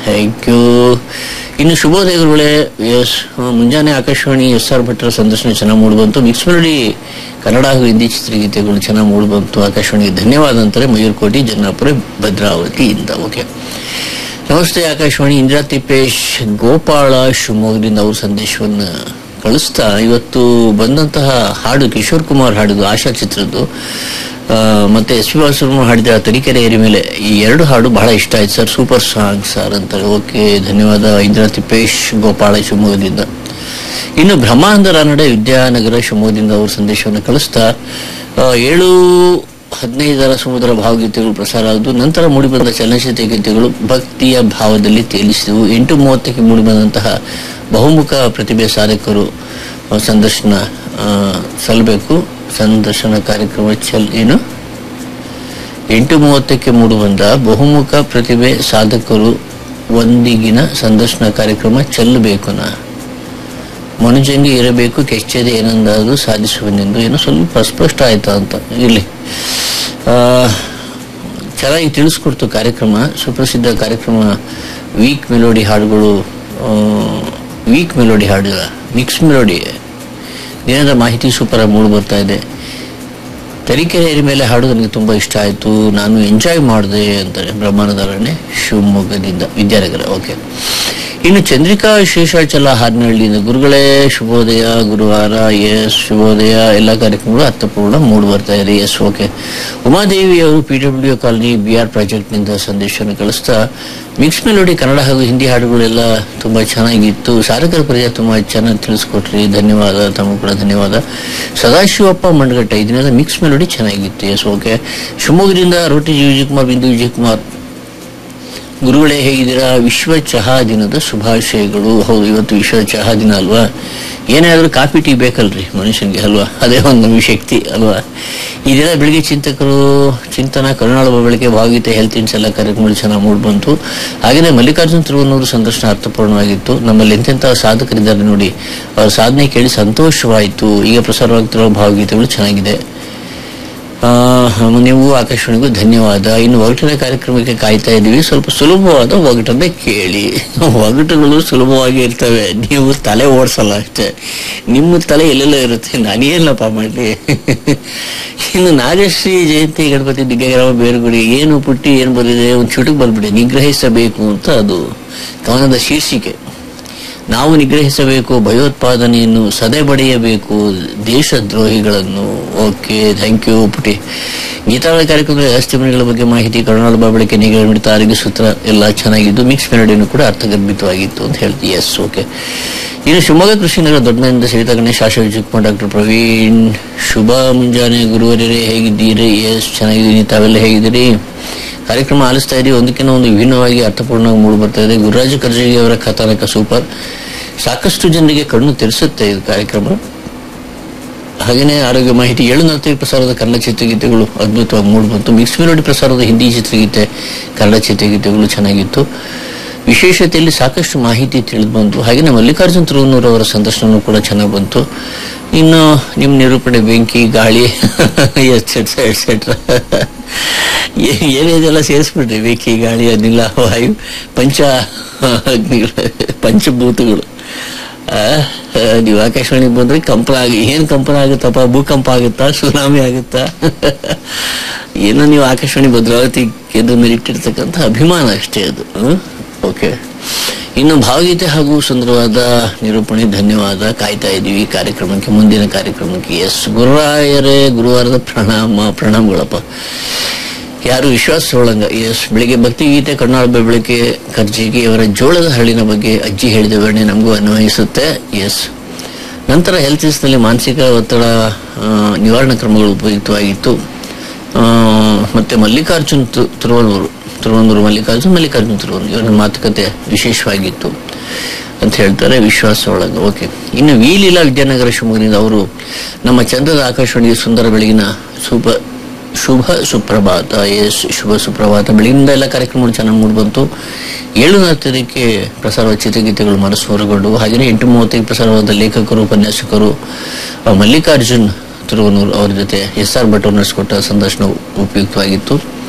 Thank you ಇನ್ನು ಶುಭೋದಯ ಗುರುಗಳೇ ಎಸ್ ಮುಂಜಾನೆ ಆಕಾಶವಾಣಿ ಎಸ್ ಆರ್ ಭಟ್ರ ಸಂದರ್ಶನ ಚೆನ್ನಾಗಿ ಮೂಡಿಬಂತು ಮಿಕ್ಸ್ ಮೆಲೋಡಿ ಕನ್ನಡ ಹಾಗೂ ಹಿಂದಿ ಚಿತ್ರಗೀತೆಗಳು ಚೆನ್ನಾಗಿ ಮೂಡಿಬಂತು ಆಕಾಶವಾಣಿಗೆ ಧನ್ಯವಾದ ಅಂತಾರೆ ಮಯೂರ್ಕೋಟಿ ಜನ್ನಾಪುರ ಭದ್ರಾವತಿಯಿಂದ ಓಕೆ ನಮಸ್ತೆ ಆಕಾಶವಾಣಿ ಇಂದಿರಾ ತಿಪ್ಪೇಶ್ ಗೋಪಾಳ ಶಿವಮೊಗ್ಗದಿಂದ ಅವ್ರ ಸಂದೇಶವನ್ನು ಕಳಿಸ್ತಾ ಇವತ್ತು ಬಂದಂತಹ ಹಾಡು ಕಿಶೋರ್ ಕುಮಾರ್ ಹಾಡಿದ್ದು ಆಶಾ ಚಿತ್ರದ್ದು ಆ, ಮತ್ತೆ ಎಸ್ ಪಿ ಬಾಲಸುಬ್ರಹ್ಮಣ್ಯ ಹಾಡಿದ ತರೀಕೆರೆ ಏರಿ ಮೇಲೆ ಈ ಎರಡು ಹಾಡು ಬಹಳ ಇಷ್ಟ ಆಯ್ತು ಸರ್ ಸೂಪರ್ ಸಾಂಗ್ ಸರ್ ಅಂತಾರೆ ಓಕೆ ಧನ್ಯವಾದ ಇಂದಿರಾ ತಿಪ್ಪೇಶ್ ಗೋಪಾಳ ಶಿವಮೊಗ್ಗದಿಂದ ಇನ್ನು ಬ್ರಹ್ಮಾಂಧ ನಡೆ ವಿದ್ಯಾನಗರ ಶಿವಮೊಗ್ಗದಿಂದ ಅವ್ರ ಸಂದೇಶವನ್ನು ಕಳಿಸ್ತಾ ಆ, ಏಳು ಹದಿನೈದರ ಸಮುದ್ರ ಭಾವಗೀತೆಗಳು ಪ್ರಸಾರ ಆದವು ನಂತರ ಮೂಡಿಬಂದ ಚಲನಚಿತ್ರ ಗೀತೆಗಳು ಭಕ್ತಿಯ ಭಾವದಲ್ಲಿ ತೇಲಿಸಿದವು ಎಂಟು ಮೂವತ್ತಕ್ಕೆ ಮೂಡಿಬಂದಂತಹ ಬಹುಮುಖ ಪ್ರತಿಭೆ ಸಾಧಕರು ಆ, ಸಂದರ್ಶನ ಆ, ಸಲ್ಲಬೇಕು ಸಂದರ್ಶನ ಕಾರ್ಯಕ್ರಮ ಚಲ್ ಏನು ಎಂಟು ಮೂವತ್ತಕ್ಕೆ ಮೂಡಿಬಂದ ಬಹುಮುಖ ಪ್ರತಿಭೆ ಸಾಧಕರು ಒಂದಿಗಿನ ಸಂದರ್ಶನ ಕಾರ್ಯಕ್ರಮ ಚೆಲ್ಲಬೇಕು ನಾ ಮನುಜಂಗೆ ಇರಬೇಕು ಕೆಚ್ಚದೆ ಏನಂದಾದರೂ ಸಾಧಿಸುವನೆಂದು ಏನೋ ಸ್ವಲ್ಪ ಅಸ್ಪಷ್ಟ ಆಯ್ತಾ ಅಂತ ಇರಲಿ ಚೆನ್ನಾಗಿ ತಿಳಿಸ್ಕೊಡ್ತು ಕಾರ್ಯಕ್ರಮ ಸುಪ್ರಸಿದ್ಧ ಕಾರ್ಯಕ್ರಮ ವೀಕ್ ಮೆಲೋಡಿ ಹಾಡುಗಳು ವೀಕ್ ಮೆಲೋಡಿ ಹಾಡು ಮಿಕ್ಸ್ ಮೆಲೋಡಿ ದಿನದ ಮಾಹಿತಿ ಸೂಪರ್ ಆಗಿ ಮೂಡಿ ಬರ್ತಾ ಇದೆ ತರೀಕೆರೆ ಏರಿ ಮೇಲೆ ಹಾಡು ನನಗೆ ತುಂಬಾ ಇಷ್ಟ ಆಯ್ತು ನಾನು ಎಂಜಾಯ್ ಮಾಡಿದೆ ಅಂತಾರೆ ಬ್ರಹ್ಮಾನದಾರಣ್ಯ ಶಿವಮೊಗ್ಗದಿಂದ ವಿದ್ಯಾನಗರ ಓಕೆ ಇನ್ನು ಚಂದ್ರಿಕಾ ಶೇಷಾಚಲ ಹಾರಿನಹಳ್ಳಿಯಿಂದ ಗುರುಗಳೇ ಶುಭೋದಯ ಗುರುವಾರ ಎಸ್ ಶುಭೋದಯ ಎಲ್ಲ ಕಾರ್ಯಕ್ರಮಗಳು ಅರ್ಥಪೂರ್ಣ ಮೂಡಿ ಬರ್ತಾ ಇದೆ ಎಸ್ ಓಕೆ ಉಮಾದೇವಿ ಅವರು P W colony B R ಪ್ರಾಜೆಕ್ಟ್ನಿಂದ ಸಂದೇಶವನ್ನು ಕಳಿಸ್ತಾ ಮಿಕ್ಸ್ ಮೆಲೋಡಿ ಕನ್ನಡ ಹಾಗೂ ಹಿಂದಿ ಹಾಡುಗಳೆಲ್ಲ ತುಂಬಾ ಚೆನ್ನಾಗಿತ್ತು ಸಾಧಕರ ಪರಿಚಯ ತುಂಬಾ ಚೆನ್ನಾಗಿ ತಿಳಿಸ್ಕೊಟ್ರಿ ಧನ್ಯವಾದ ತಮಗೂ ಕೂಡ ಧನ್ಯವಾದ ಸದಾಶಿವಪ್ಪ ಮಂಡಗಟ್ಟ ಈ ದಿನದ ಮಿಕ್ಸ್ ಮೆಲೋಡಿ ಚೆನ್ನಾಗಿತ್ತು ಎಸ್ ಓಕೆ ಶಿವಮೊಗ್ಗದಿಂದ ರೋಟಿ ವಿಜಯಕುಮಾರ್ ಬಿಂದು ವಿಜಯಕುಮಾರ್ ಗುರುಗಳೇ ಹೇಗಿದ್ದೀರಾ ವಿಶ್ವ ಚಹಾ ದಿನದ ಶುಭಾಶಯಗಳು ಹೌದು ಇವತ್ತು ವಿಶ್ವ ಚಹಾ ದಿನ ಅಲ್ವಾ ಏನೇ ಆದ್ರೂ ಕಾಫಿ ಟೀ ಬೇಕಲ್ರಿ ಮನುಷ್ಯನಿಗೆ ಅಲ್ವಾ ಅದೇ ಒಂದು ನಮಗೆ ಶಕ್ತಿ ಅಲ್ವಾ ಈ ದಿನ ಬೆಳಿಗ್ಗೆ ಚಿಂತಕರು ಚಿಂತನ ಕರುಣಾಳ ಬೆಳಗ್ಗೆ ಭಾವಗೀತೆ ಹೆಲ್ತ್ ಇನ್ಸ್ ಎಲ್ಲ ಕಾರ್ಯಕ್ರಮಗಳು ಚೆನ್ನಾಗಿ ಮೂಡಿ ಬಂತು ಹಾಗೆಯೇ ಮಲ್ಲಿಕಾರ್ಜುನ್ ತಿರುವನೂರು ಸಂದರ್ಶನ ಅರ್ಥಪೂರ್ಣವಾಗಿತ್ತು ನಮ್ಮಲ್ಲಿ ಎಂತೆಂಥ ಸಾಧಕರಿದ್ದಾರೆ ನೋಡಿ ಅವರ ಸಾಧನೆ ಕೇಳಿ ಸಂತೋಷವಾಯಿತು ಈಗ ಪ್ರಸಾರವಾಗ್ತಿರೋ ಭಾವಗೀತೆಗಳು ಚೆನ್ನಾಗಿದೆ ಆ, ನೀವು ಆಕಾಶವಾಣಿಗೂ ಧನ್ಯವಾದ ಇನ್ನು ಒಗಟಿನ ಕಾರ್ಯಕ್ರಮಕ್ಕೆ ಕಾಯ್ತಾ ಇದ್ದೀವಿ ಸ್ವಲ್ಪ ಸುಲಭವಾದ ಒಗಟನ್ನೇ ಕೇಳಿ ಒಗಟುಗಳು ಸುಲಭವಾಗಿ ಇರ್ತವೆ ನೀವು ತಲೆ ಓಡಿಸಲ್ಲ ಅಷ್ಟೇ ನಿಮ್ಮ ತಲೆ ಎಲ್ಲೆಲ್ಲ ಇರುತ್ತೆ ನಾನೇನಪ್ಪ ಮಾಡಲಿ ಇನ್ನು ನಾಗಶ್ರೀ ಜಯಂತಿ ಗಣಪತಿ ದಿಗ್ಗಗ್ರಾಮ ಬೇರುಗುಡಿ ಏನು ಪುಟ್ಟಿ ಏನು ಬಂದಿದೆ ಒಂದು ಚುಟುಕು ಬಂದ್ಬಿಡಿ ನಿಗ್ರಹಿಸಬೇಕು ಅಂತ ಅದು ಕವನದ ಶೀರ್ಷಿಕೆ ನಾವು ನಿಗ್ರಹಿಸಬೇಕು ಭಯೋತ್ಪಾದನೆಯನ್ನು ಸದೆ ಬಡಿಯಬೇಕು ದೇಶದ್ರೋಹಿಗಳನ್ನು ಓಕೆ ಥ್ಯಾಂಕ್ ಯು ಪುಟಿ ಗೀತಾವಳ ಕಾರ್ಯಕ್ರಮದಲ್ಲಿ ವ್ಯವಸ್ಥೆ ಮನೆಗಳ ಬಗ್ಗೆ ಮಾಹಿತಿ ಕರುಣಾಳ ಬಾಬಳಿಕೆ ನಿಗಾ ಮಿಡಿತ ಆರೋಗ್ಯ ಸೂತ್ರ ಎಲ್ಲ ಚೆನ್ನಾಗಿದ್ದು ಮಿಕ್ಸ್ ಮೆಲಡಿನೂ ಕೂಡ ಅರ್ಥಗರ್ಭಿತವಾಗಿತ್ತು ಅಂತ ಹೇಳ್ತೀವಿ ಎಸ್ ಓಕೆ ಇನ್ನು ಶಿವಮೊಗ್ಗ ಕೃಷಿ ನಗರ ದೊಡ್ಡನಿಂದ ಸರಿತಾ ಗಣೇಶ್ ಆಶಾ ವಿಜಯಕುಮಾರ್ ಡಾಕ್ಟರ್ ಪ್ರವೀಣ್ ಶುಭ ಮುಂಜಾನೆ ಗುರುವರೇ ಹೇಗಿದ್ದೀರಿ ಎಸ್ ಚೆನ್ನಾಗಿದ್ದೀನಿ ತಾವೆಲ್ಲ ಹೇಗಿದ್ದೀರಿ ಕಾರ್ಯಕ್ರಮ ಆಲಿಸ್ತಾ ಇದ್ದೀವಿ ಒಂದಕ್ಕಿಂತ ಒಂದು ವಿಭಿನ್ನವಾಗಿ ಅರ್ಥಪೂರ್ಣವಾಗಿ ಮೂಡಿ ಬರ್ತಾ ಇದೆ ಗುರುರಾಜ ಕರ್ಜಗಿ ಅವರ ಕಥಾನಕ ಸೂಪರ್ ಸಾಕಷ್ಟು ಜನರಿಗೆ ಕಣ್ಣು ತೆರೆಸುತ್ತೆ ಇದು ಕಾರ್ಯಕ್ರಮ ಹಾಗೆಯೇ ಆರೋಗ್ಯ ಮಾಹಿತಿ ಏಳು ನಲವತ್ತೈದು ಪ್ರಸಾರದ ಕನ್ನಡ ಚಿತ್ರಗೀತೆಗಳು ಅದ್ಭುತವಾಗಿ ಮೂಡಿ ಬಂತು ಮಿಕ್ಸ್ ಮೆಲೋಡಿ ಪ್ರಸಾರದ ಹಿಂದಿ ಚಿತ್ರಗೀತೆ ಕನ್ನಡ ಚಿತ್ರಗೀತೆಗಳು ಚೆನ್ನಾಗಿತ್ತು ವಿಶೇಷತೆಯಲ್ಲಿ ಸಾಕಷ್ಟು ಮಾಹಿತಿ ತಿಳಿದು ಬಂತು ಹಾಗೆಯೇ ಮಲ್ಲಿಕಾರ್ಜುನ್ ತಿರುವನೂರು ಅವರ ಸಂದರ್ಶನ ಕೂಡ ಚೆನ್ನಾಗಿ ಬಂತು ಇನ್ನು ನಿಮ್ಮ ನಿರೂಪಣೆ ಬೆಂಕಿ ಗಾಳಿ ಎಟ್ಸೆಟ್ರಾ ಎಟ್ಸೆಟ್ರಾ ಏನೇನೆಲ್ಲ ಸೇರಿಸ್ಬಿಟ್ರಿ ಬೆಂಕಿ ಗಾಳಿ ಅನಿಲ ವಾಯು ಪಂಚ ಅಗ್ನಿಗಳು ಪಂಚಭೂತಗಳು ಆ, ಆ, ನೀವು ಆಕಾಶವಾಣಿಗೆ ಬಂದ್ರೆ ಕಂಪನ ಆಗಿ ಏನ್ ಕಂಪನ ಆಗುತ್ತಪ್ಪ ಭೂಕಂಪ ಆಗುತ್ತಾ ಸುನಾಮಿ ಆಗುತ್ತಾ ಏನೋ ನೀವು ಆಕಾಶವಾಣಿ ಭದ್ರಾವತಿ ಕೇಂದ್ರ ಮೇಲೆ ಇಟ್ಟಿರ್ತಕ್ಕಂಥ ಅಭಿಮಾನ ಅಷ್ಟೇ ಅದು ಓಕೆ ಇನ್ನು ಭಾವಗೀತೆ ಹಾಗೂ ಸುಂದರವಾದ ನಿರೂಪಣೆ ಧನ್ಯವಾದ ಕಾಯ್ತಾ ಇದ್ದೀವಿ ಈ ಕಾರ್ಯಕ್ರಮಕ್ಕೆ ಮುಂದಿನ ಕಾರ್ಯಕ್ರಮಕ್ಕೆ ಎಸ್ ಗುರುರಾಯರೇ ಗುರುವಾರದ ಪ್ರಣಾಮ ಪ್ರಣಾಮಗಳಪ್ಪ ಯಾರು ವಿಶ್ವಾಸ ಒಳಂಗ ಎಸ್ ಬೆಳಿಗ್ಗೆ ಭಕ್ತಿಗೀತೆ ಕರ್ನಾಳ ಬೆಳಕೆ ಕರ್ಜಿಗಿ ಅವರ ಜೋಳದ ಹಳ್ಳಿನ ಬಗ್ಗೆ ಅಜ್ಜಿ ಹೇಳಿದ ವಿವರಣೆ ನಮಗೂ ಅನ್ವಯಿಸುತ್ತೆ ಎಸ್ ನಂತರ ಹೆಲ್ತ್ ನಲ್ಲಿ ಮಾನಸಿಕ ಒತ್ತಡ ಆ, ನಿವಾರಣಾ ಕ್ರಮಗಳು ಉಪಯುಕ್ತವಾಗಿತ್ತು ಆ, ಮತ್ತೆ ಮಲ್ಲಿಕಾರ್ಜುನ್ ತು- ತಿರುವನೂರು ತಿರುವನೂರು ಮಲ್ಲಿಕಾರ್ಜುನ್ ಮಲ್ಲಿಕಾರ್ಜುನ್ ತಿರುವನೂರು ಇವರ ಮಾತುಕತೆ ವಿಶೇಷವಾಗಿತ್ತು ಅಂತ ಹೇಳ್ತಾರೆ ವಿಶ್ವಾಸ ಒಳಗೆ ಓಕೆ ಇನ್ನು ವೀಲೀಲಾ ವಿದ್ಯಾನಗರ ಶಿವಮೊಗ್ಗದಿಂದ ಅವರು ನಮ್ಮ ಚಂದ್ರದ ಆಕಾಶವಾಣಿಗೆ ಸುಂದರ ಬೆಳಗಿನ ಸೂಪ ಶುಭ ಸುಪ್ರಭಾತ ಎಸ್ ಶುಭ ಸುಪ್ರಭಾತ ಬೆಳಗಿನಿಂದ ಎಲ್ಲ ಕಾರ್ಯಕ್ರಮಗಳು ಚೆನ್ನಾಗಿ ಮೂಡಿ ಬಂತು ಏಳು ನಲವತ್ತೈದಕ್ಕೆ ಪ್ರಸಾರವಾದ ಚಿತ್ರಗೀತೆಗಳು ಮನಸ್ಸು ಹೊರಗೊಂಡು ಹಾಗೆಯೇ ಎಂಟು ಮೂವತ್ತೈದು ಪ್ರಸಾರವಾದ ಲೇಖಕರು ಉಪನ್ಯಾಸಕರು ಆ, ಮಲ್ಲಿಕಾರ್ಜುನ್ ತಿರುವನೂರು ಅವರ ಜೊತೆ ಎಸ್ ಆರ್ ಭಟ್ ಅವರು ನಡೆಸಿಕೊಟ್ಟ ಸಂದರ್ಶನ ಉಪಯುಕ್ತವಾಗಿತ್ತು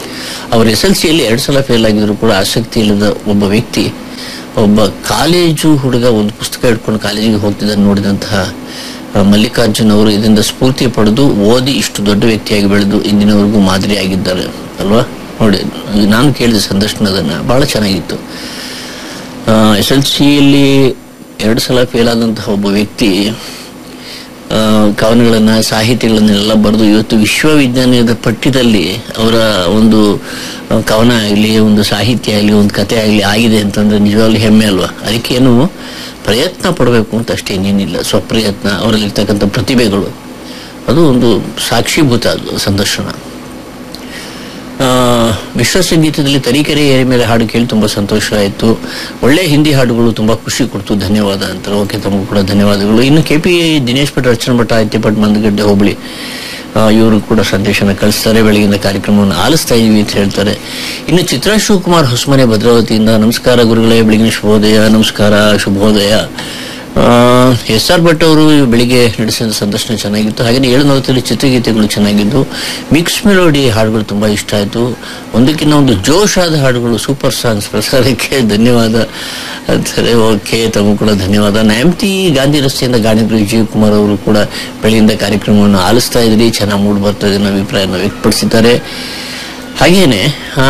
ಅವರು ಎಸ್ ಎಲ್ ಸಿಯಲ್ಲಿ ಎರಡು ಸಲ ಫೇಲ್ ಆಗಿದ್ರು ಕೂಡ ಆಸಕ್ತಿ ಇಲ್ಲದ ಒಬ್ಬ ವ್ಯಕ್ತಿ ಒಬ್ಬ ಕಾಲೇಜು ಹುಡುಗ ಒಂದು ಪುಸ್ತಕ ಹಿಡ್ಕೊಂಡು ಕಾಲೇಜಿಗೆ ಹೋಗ್ತಿದ್ದ ನೋಡಿದಂತಹ ಆ, ಮಲ್ಲಿಕಾರ್ಜುನ್ ಅವರು ಇದರಿಂದ ಸ್ಫೂರ್ತಿ ಪಡೆದು ಓದಿ ಇಷ್ಟು ದೊಡ್ಡ ವ್ಯಕ್ತಿಯಾಗಿ ಬೆಳೆದು ಇಂದಿನವರೆಗೂ ಮಾದರಿಯಾಗಿದ್ದಾರೆ ಅಲ್ವಾ ನೋಡಿ ನಾನು ಕೇಳಿದ ಸಂದರ್ಶನದನ್ನ ಬಹಳ ಚೆನ್ನಾಗಿತ್ತು ಎಸ್ ಎಲ್ ಸಿಯಲ್ಲಿ ಎರಡು ಸಲ ಫೇಲ್ ಆದಂತಹ ಒಬ್ಬ ವ್ಯಕ್ತಿ ಆ, ಕವನಗಳನ್ನ ಸಾಹಿತ್ಯಗಳನ್ನೆಲ್ಲ ಬರೆದು ಇವತ್ತು ವಿಶ್ವವಿಜ್ಞಾನದ ಪಠ್ಯದಲ್ಲಿ ಅವರ ಒಂದು ಆ, ಕವನ ಆಗಲಿ ಒಂದು ಸಾಹಿತ್ಯ ಆಗಲಿ ಒಂದು ಕತೆ ಆಗಲಿ ಆಗಿದೆ ಅಂತಂದ್ರೆ ನಿಜವಾಗ್ಲೂ ಹೆಮ್ಮೆ ಅಲ್ವಾ ಅದಕ್ಕೇನು ಪ್ರಯತ್ನ ಪಡಬೇಕು ಅಂತ ಅಷ್ಟೇ ಇನ್ನೇನಿಲ್ಲ ಸ್ವಪ್ರಯತ್ನ ಅವರಲ್ಲಿರ್ತಕ್ಕಂಥ ಪ್ರತಿಭೆಗಳು ಅದು ಒಂದು ಸಾಕ್ಷೀಭೂತ ಅದು ಸಂದರ್ಶನ ಆ, ಮಿಶ್ರ ಸಂಗೀತದಲ್ಲಿ ತರೀಕೆರೆ ಏರಿ ಮೇಲೆ ಹಾಡು ಕೇಳಿ ತುಂಬಾ ಸಂತೋಷ ಆಯಿತು ಒಳ್ಳೆ ಹಿಂದಿ ಹಾಡುಗಳು ತುಂಬಾ ಖುಷಿ ಕೊಡ್ತು ಧನ್ಯವಾದ ಅಂತಾರೆ ಓಕೆ ತಮಗೂ ಕೂಡ ಧನ್ಯವಾದಗಳು ಇನ್ನು ಕೆ ಪಿ ದಿನೇಶ್ ಭಟ್ ಅರ್ಚನ ಭಟ್ ಆಯ್ತಿ ಭಟ್ ಮಂದಗಡ್ಡೆ ಹೋಬಳಿ ಇವರು ಕೂಡ ಸಂದೇಶನ ಕಳಿಸ್ತಾರೆ ಬೆಳಗಿನ ಕಾರ್ಯಕ್ರಮವನ್ನು ಆಲಿಸ್ತಾ ಇದೀವಿ ಅಂತ ಹೇಳ್ತಾರೆ ಇನ್ನು ಚಿತ್ರಾ ಶಿವಕುಮಾರ್ ಹೊಸಮನೆ ಭದ್ರಾವತಿಯಿಂದ ನಮಸ್ಕಾರ ಗುರುಗಳೇ ಬೆಳಗಿನ ಶುಭೋದಯ ನಮಸ್ಕಾರ ಶುಭೋದಯ ಎಸ್ ಆರ್ ಭಟ್ ಅವರು ಬೆಳಿಗ್ಗೆ ನಡೆಸಿದ ಸಂದರ್ಶನ ಚೆನ್ನಾಗಿತ್ತು ಹಾಗೆ ಏಳು ನಲವತ್ತಲ್ಲಿ ಚಿತ್ರಗೀತೆಗಳು ಚೆನ್ನಾಗಿದ್ದು ಮಿಕ್ಸ್ ಮೆಲೋಡಿ ಹಾಡುಗಳು ತುಂಬಾ ಇಷ್ಟ ಆಯಿತು ಒಂದಕ್ಕಿಂತ ಒಂದು ಜೋಶ್ ಆದ ಹಾಡುಗಳು ಸೂಪರ್ ಸಾಂಗ್ಸ್ ಪ್ರಸಾರಕ್ಕೆ ಧನ್ಯವಾದ ಅಂತಾರೆ ಓಕೆ ತಮಗೂ ಕೂಡ ಧನ್ಯವಾದ ನ್ಯಾಮ್ತಿ ಗಾಂಧಿ ರಸ್ತೆಯಿಂದ ಗಾಣಿಗರು ವಿಜಯ್ ಕುಮಾರ್ ಅವರು ಕೂಡ ಬೆಳೆಯಿಂದ ಕಾರ್ಯಕ್ರಮವನ್ನು ಆಲಿಸ್ತಾ ಇದ್ರಿ ಚೆನ್ನಾಗಿ ಮೂಡ್ ಬರ್ತಾ ಇದೆ ಅನ್ನೋ ಅಭಿಪ್ರಾಯನ ವ್ಯಕ್ತಪಡಿಸಿದ್ದಾರೆ ಹಾಗೇನೆ ಆ,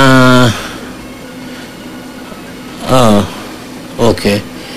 ಆ, ಓಕೆ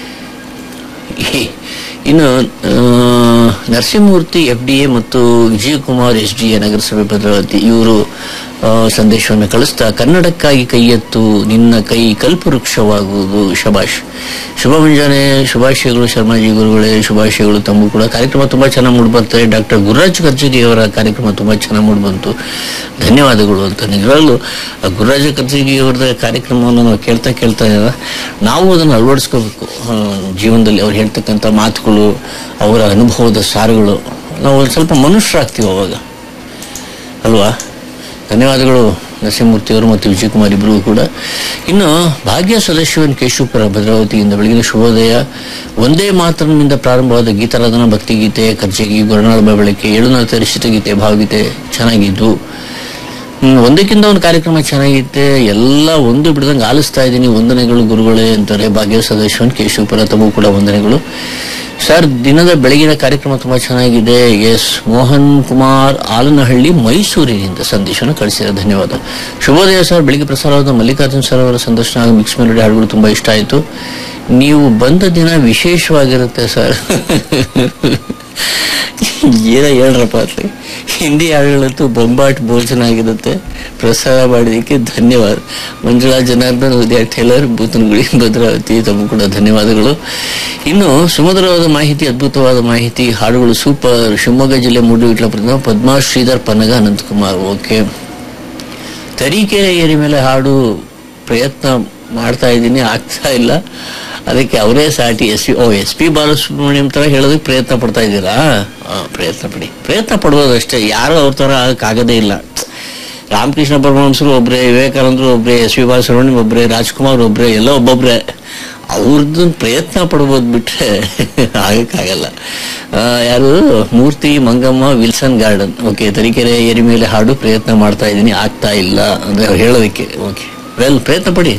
ಇನ್ನು ಆ, ನರಸಿಂಹಮೂರ್ತಿ ಎಫ್ ಡಿ ಎ ಮತ್ತು ವಿಜಯಕುಮಾರ್ ಎಸ್ ಡಿ ಎ ನಗರಸಭೆ ಭದ್ರಾವತಿ ಇವರು ಆ, ಸಂದೇಶವನ್ನು ಕಳಿಸ್ತಾ ಕನ್ನಡಕ್ಕಾಗಿ ಕೈ ಎತ್ತು ನಿನ್ನ ಕೈ ಕಲ್ಪವೃಕ್ಷವಾಗುವುದು ಶಬಾಷ್ ಶುಭ ಮುಂಜಾನೆ ಶುಭಾಶಯಗಳು ಶರ್ಮಾಜಿ ಗುರುಗಳೇ ಶುಭಾಶಯಗಳು ತಮಗೂ ಕೂಡ ಕಾರ್ಯಕ್ರಮ ತುಂಬಾ ಚೆನ್ನಾಗಿ ಮೂಡಿ ಬರ್ತಾರೆ ಡಾಕ್ಟರ್ ಗುರುರಾಜ್ ಕರ್ಜಗಿ ಅವರ ಕಾರ್ಯಕ್ರಮ ತುಂಬಾ ಚೆನ್ನಾಗಿ ಮೂಡಿ ಬಂತು ಧನ್ಯವಾದಗಳು ಅಂತ ನಿಜವಾಗ್ಲೂ ಆ ಗುರುರಾಜ ಕರ್ಜಗಿ ಅವರದ ಕಾರ್ಯಕ್ರಮವನ್ನು ನಾವು ಕೇಳ್ತಾ ಕೇಳ್ತಾ ನಾವು ಅದನ್ನು ಅಳವಡಿಸ್ಕೋಬೇಕು ಆ, ಜೀವನದಲ್ಲಿ ಅವ್ರು ಹೇಳ್ತಕ್ಕಂಥ ಮಾತುಗಳು ಅವರ ಅನುಭವದ ಸಾರುಗಳು ನಾವು ಒಂದು ಸ್ವಲ್ಪ ಮನುಷ್ಯರಾಗ್ತೀವಿ ಅವಾಗ ಅಲ್ವಾ ಧನ್ಯವಾದಗಳು ನರಸಿಂಹಮೂರ್ತಿಯವರು ಮತ್ತು ವಿಜಯಕುಮಾರ್ ಇಬ್ಬರಿಗೂ ಕೂಡ ಇನ್ನು ಭಾಗ್ಯ ಸದಾಶಿವನ್ ಕೇಶವಪುರ ಭದ್ರಾವತಿಯಿಂದ ಬೆಳಗಿನ ಶುಭೋದಯ ಒಂದೇ ಮಾತರನಿಂದ ಪ್ರಾರಂಭವಾದ ಗೀತಾರಾಧನಾ ಭಕ್ತಿಗೀತೆ ಕರ್ಜಗಿ ಗುರುನಾಳ ಬೆಳಕೆ ಏಳು ನಾಲ್ಕು ಗೀತೆ ಭಾವಗೀತೆ ಚೆನ್ನಾಗಿದ್ದು ಹ್ಮ್, ಒಂದಕ್ಕಿಂತ ಒಂದು ಕಾರ್ಯಕ್ರಮ ಚೆನ್ನಾಗಿತ್ತೆ ಎಲ್ಲ ಒಂದು ಬಿಡದಂಗೆ ಆಲಿಸ್ತಾ ಇದ್ದೀನಿ ವಂದನೆಗಳು ಗುರುಗಳೇ ಅಂತಾರೆ ಭಾಗ್ಯ ಸದಾಶಿವನ್ ಕೇಶವಪುರ ತಮಗೂ ಕೂಡ ವಂದನೆಗಳು ಸರ್ ದಿನದ ಬೆಳಗಿನ ಕಾರ್ಯಕ್ರಮ ತುಂಬಾ ಚೆನ್ನಾಗಿದೆ ಎಸ್ ಮೋಹನ್ ಕುಮಾರ್ ಆಲನಹಳ್ಳಿ ಮೈಸೂರಿನಿಂದ ಸಂದೇಶವನ್ನು ಕಳಿಸಿದ ಧನ್ಯವಾದ ಶುಭೋದಯ ಸರ್ ಬೆಳಿಗ್ಗೆ ಪ್ರಸಾರವಾದ ಮಲ್ಲಿಕಾರ್ಜುನ್ ಸರ್ ಅವರ ಸಂದರ್ಶನ ಹಾಗೂ ಮಿಕ್ಸ್ ಮೆಲೋಡಿ ಹಾಡುಗಳು ತುಂಬಾ ಇಷ್ಟ ಆಯಿತು ನೀವು ಬಂದ ದಿನ ವಿಶೇಷವಾಗಿರುತ್ತೆ ಸರ್ ಏನೋ ಹೇಳ್ರಪ್ಪ ಅಂತ ಹಿಂದಿ ಹಾಡುಗಳಂತೂ ಬೊಂಬಾಟ್ ಭೋಜನ ಆಗಿರುತ್ತೆ ಪ್ರಸಾರ ಮಾಡಿದ್ದಕ್ಕೆ ಧನ್ಯವಾದ ಮಂಜುಳಾ ಜನಾರ್ದನ್ ಉದಯ ಟೇಲರ್ ಬೂತನಗುಡಿ ಭದ್ರಾವತಿ ತಮಗೂ ಕೂಡ ಧನ್ಯವಾದಗಳು ಇನ್ನು ಸುಮಧುರವಾದ ಮಾಹಿತಿ ಅದ್ಭುತವಾದ ಮಾಹಿತಿ ಹಾಡುಗಳು ಸೂಪರ್ ಶಿವಮೊಗ್ಗ ಜಿಲ್ಲೆ ಮೂಡುವಿಟ್ಲಪುರದಿಂದ ಪದ್ಮಾ ಶ್ರೀಧರ್ ಪನ್ನಗ ಅನಂತಕುಮಾರ್ ಓಕೆ ತರೀಕೆರೆ ಏರಿ ಮೇಲೆ ಹಾಡು ಪ್ರಯತ್ನ ಮಾಡ್ತಾ ಇದ್ದೀನಿ ಆಗ್ತಾ ಇಲ್ಲ ಅದಕ್ಕೆ ಅವರೇ ಸಾಟಿ S P oh S P Balasubrahmanyam ತರ ಹೇಳೋದಕ್ಕೆ ಪ್ರಯತ್ನ ಪಡ್ತಾ ಇದ್ದೀರಾ ಆ, ಪ್ರಯತ್ನ ಪಡಿ ಪ್ರಯತ್ನ ಪಡ್ಬೋದಷ್ಟೇ ಯಾರು ಅವ್ರ ತರ ಆಗದೇ ಇಲ್ಲ ರಾಮಕೃಷ್ಣ ಪರಮಹಂಸರು ಒಬ್ರೇ ವಿವೇಕಾನಂದರು ಒಬ್ರೇ ಎಸ್ ಪಿ ಬಾಲಸುಬ್ರಹ್ಮಣ್ಯಂ ಒಬ್ರೇ ರಾಜ್ಕುಮಾರ್ ಒಬ್ರೇ ಎಲ್ಲ ಒಬ್ಬೊಬ್ರೆ ಅವ್ರದ್ದು ಪ್ರಯತ್ನ ಪಡ್ಬೋದು ಬಿಟ್ರೆ ಆಗಕ್ಕಾಗಲ್ಲ ಆ, ಯಾರು Murthy Mangamma Wilson garden okay Tarikere ಏರಿ ಮೇಲೆ ಹಾಡು ಪ್ರಯತ್ನ ಮಾಡ್ತಾ ಇದ್ದೀನಿ ಆಗ್ತಾ ಇಲ್ಲ ಅಂದ್ರೆ ಅವ್ರು ಹೇಳೋದಕ್ಕೆ ಓಕೆ ವೆಲ್ ಪ್ರಯತ್ನ ಪಡಿ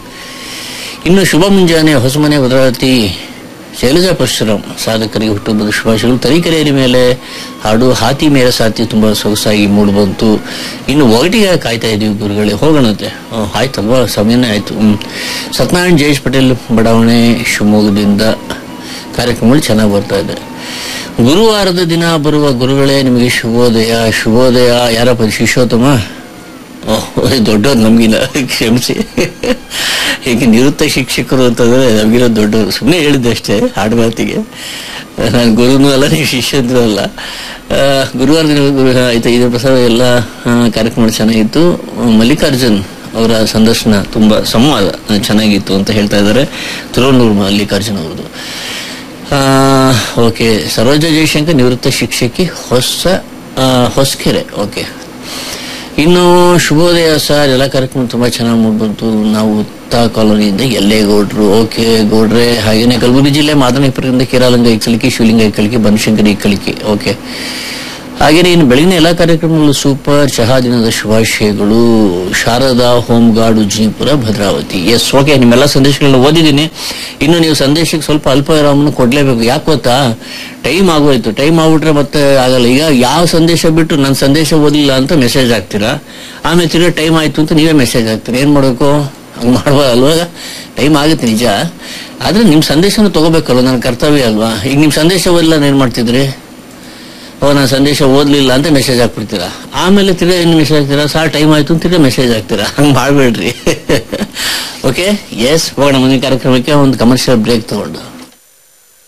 ಇನ್ನು ಶುಭ ಮುಂಜಾನೆ ಹೊಸಮನೆ ಭದ್ರಾವತಿ ಶೈಲಜಾ ಪರಶುರಾಮ್ ಸಾಧಕರಿಗೆ ಹುಟ್ಟುಹಬ್ಬದ ಶುಭಾಶಯಗಳು ತರೀಕೆರೆಯ ಮೇಲೆ ಹಾಡು ಹಾತಿ ಮೇಲೆ ಸಾತಿ ತುಂಬಾ ಸೊಗಸಾಗಿ ಮೂಡಿ ಬಂತು ಇನ್ನು ಒಗಟಿಗೆ ಕಾಯ್ತಾ ಇದೀವಿ ಗುರುಗಳೇ ಹೋಗೋಣಂತೆ ಹ್ಮ್, ಆಯ್ತಲ್ವಾ ಸಮಯನೇ ಆಯ್ತು ಹ್ಮ್. ಸತ್ಯನಾರಾಯಣ ಜಯೇಶ್ ಪಟೇಲ್ ಬಡಾವಣೆ ಶಿವಮೊಗ್ಗದಿಂದ ಕಾರ್ಯಕ್ರಮಗಳು ಚೆನ್ನಾಗಿ ಬರ್ತಾ ಇದೆ ಗುರುವಾರದ ದಿನ ಬರುವ ಗುರುಗಳೇ ನಿಮಗೆ ಶುಭೋದಯ ಶುಭೋದಯ ಯಾರಪ್ಪ ಶಿಶೋತ್ತಮ ಓಹ್, ದೊಡ್ಡವ್ರು ನಮ್ಗಿಲ್ಲ ಕ್ಷಮಿಸಿ ಹೀಗೆ ನಿವೃತ್ತ ಶಿಕ್ಷಕರು ಅಂತಂದ್ರೆ ನಮಗಿರೋ ದೊಡ್ಡವರು ಸುಮ್ಮನೆ ಹೇಳಿದ್ದೆ ಅಷ್ಟೇ ಹಾಡು ಮಾತಿಗೆ ನಾನು ಗುರುನೂ ಅಲ್ಲ ನೀವು ಶಿಷ್ಯಂದ್ರೂ ಅಲ್ಲ ಆ, ಗುರುವಾರ ದಿನ ಗುರು ಆಯ್ತು ಇದು ಪ್ರಸಾರ ಎಲ್ಲ ಆ, ಕಾರ್ಯಕ್ರಮ ಚೆನ್ನಾಗಿತ್ತು ಮಲ್ಲಿಕಾರ್ಜುನ್ ಅವರ ಸಂದರ್ಶನ ತುಂಬಾ ಸಂವಾದ ಆ, ಚೆನ್ನಾಗಿತ್ತು ಅಂತ ಹೇಳ್ತಾ ಇದ್ದಾರೆ ತಿರುವಣ್ಣೂರು ಮಲ್ಲಿಕಾರ್ಜುನ್ ಅವ್ರದ್ದು ಆ, ಓಕೆ ಸರೋಜ ಜಯಶಂಕರ್ ನಿವೃತ್ತ ಶಿಕ್ಷಕಿ ಹೊಸ ಆ, ಹೊಸಕೆರೆ ಓಕೆ ಇನ್ನು ಶುಭೋದಯ ಸರ್ ಎಲ್ಲ ಕಾರ್ಯಕ್ರಮ ತುಂಬಾ ಚೆನ್ನಾಗಿ ಮೂಡ್ಬಂತು ನಾವು ಉತ್ತ ಕಾಲೋನಿಯಿಂದ ಎಲ್ಲೇ ಗೌಡ್ರು ಓಕೆ ಗೌಡ್ರೆ ಹಾಗೇನೆ ಕಲಬುರಗಿ ಜಿಲ್ಲೆ ಮಾದನಪುರದಿಂದ ಕೇರಾಲಂಗ ಇಕ್ಕಳಿಕೆ ಶಿವಲಿಂಗ ಇಕ್ಕಳಿಕೆ ಬನಶಂಕರಿ ಇಕ್ಕಳಿಕೆ ಓಕೆ ಹಾಗೆಯೇ ಇನ್ನು ಬೆಳಗಿನ ಎಲ್ಲ ಕಾರ್ಯಕ್ರಮಗಳು ಸೂಪರ್ ಚಹಾ ದಿನದ ಶುಭಾಶಯಗಳು Sharada home guard Ujjipura Bhadravathi yes okay ನಿಮ್ಮೆಲ್ಲ ಸಂದೇಶಗಳನ್ನ ಓದಿದ್ದೀನಿ ಇನ್ನು ನೀವು ಸಂದೇಶಕ್ಕೆ ಸ್ವಲ್ಪ ಅಲ್ಪ ವಿರಾಮನ ಕೊಡ್ಲೇಬೇಕು ಯಾಕೆ ಗೊತ್ತಾ ಟೈಮ್ ಆಗೋಯ್ತು ಟೈಮ್ ಆಗ್ಬಿಟ್ರೆ ಮತ್ತೆ ಆಗಲ್ಲ ಈಗ ಯಾವ ಸಂದೇಶ ಬಿಟ್ಟು ನನ್ನ ಸಂದೇಶ ಓದಿಲ್ಲ ಅಂತ ಮೆಸೇಜ್ ಹಾಕ್ತೀರಾ ಆಮೇಲೆ ತಿರ್ಗಿ ಟೈಮ್ ಆಯ್ತು ಅಂತ ನೀವೇ ಮೆಸೇಜ್ ಹಾಕ್ತೀರಾ ಏನ್ ಮಾಡಬೇಕು ಹಂಗೆ ಮಾಡ್ಬೋದಲ್ವಾ ಟೈಮ್ ಆಗುತ್ತೆ ನಿಜ ಆದ್ರೆ ನಿಮ್ಮ ಸಂದೇಶನ ತಗೋಬೇಕಲ್ವ ನನ್ನ ಕರ್ತವ್ಯ ಅಲ್ವಾ ಈಗ ನಿಮ್ಮ ಸಂದೇಶ ಓದಿಲ್ಲ ನಾನು ಏನ್ ಮಾಡ್ತಿದ್ರಿ ಓ ನಾನು ಸಂದೇಶ ಓದ್ಲಿಲ್ಲ ಅಂತ ಮೆಸೇಜ್ ಹಾಕ್ಬಿಡ್ತೀರಾ ಆಮೇಲೆ ತಿರ್ಗಾ ಏನು ಮೆಸೇಜ್ ಹಾಕ್ತೀರಾ ಸಾರ್ ಟೈಮ್ ಆಯ್ತು ಅಂತ ತಿರ್ಗಾ ಮೆಸೇಜ್ ಹಾಕ್ತೀರಾ ಹಂಗೆ ಮಾಡಬೇಡ್ರಿ ಓಕೆ ಎಸ್ ಹೋಗೋಣ ಮುಂದಿನ ಕಾರ್ಯಕ್ರಮಕ್ಕೆ ಒಂದು ಕಮರ್ಷಿಯಲ್ ಬ್ರೇಕ್ ತಗೊಂಡು